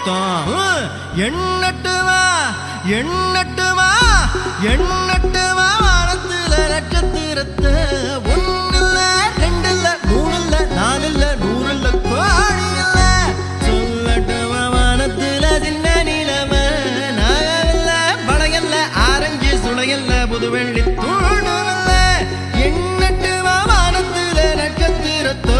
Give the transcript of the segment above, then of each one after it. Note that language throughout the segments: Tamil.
அர்த்தம் எண்ணட்டுமா எண்ணட்டுமா எண்ணட்டுமா வானத்துல நட்சத்திரத்தை ஒண்ணுல ரெண்டுல மூணுல நாலுல நூறுல கோடி இல்ல சொல்லட்டுமா வானத்துல சின்ன நிலம நாகவில்ல பழையல்ல ஆரஞ்சு சுளையல்ல புதுவெள்ளி தூணுமில்ல எண்ணட்டுமா வானத்துல நட்சத்திரத்தோ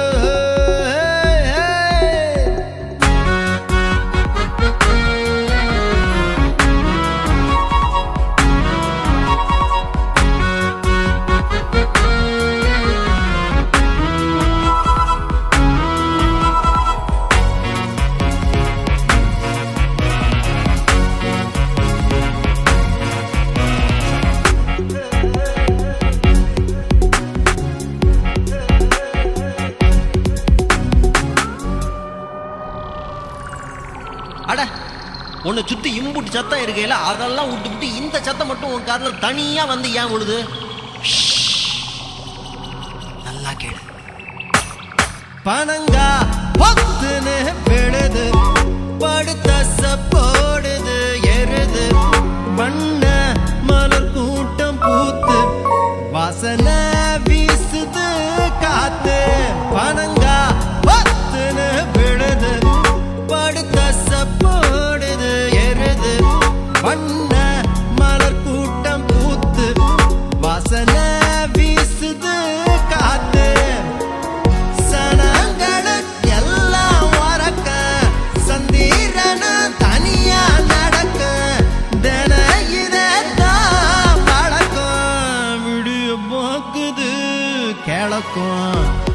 அட உன்னை சுத்தி இம்புட்டு சத்தம் இருக்கையில அதெல்லாம் விட்டுவிட்டு இந்த சத்தம் மட்டும் உன் காதுல தனியா வந்து ஏன் விழுது நல்லா கேளு பனங்கா பொத்துன்னு விழுது படுத்த போடுது எருது வண்ண மலர் கூட்டம் பூத்து வாசனை வீசுது காத்து பனங்கா பொத்துன்னு விழுது படுத்த போடுது எருது வண்ண மலர் கூட்டம் பூத்து வாசனை வீசுது காத்து சனங்களுக்கு எல்லாம் வரக்க சந்திரன தனியா நடக்க தின இதத்தான் பழக்கம் விடிய போக்குது கிழக்கும்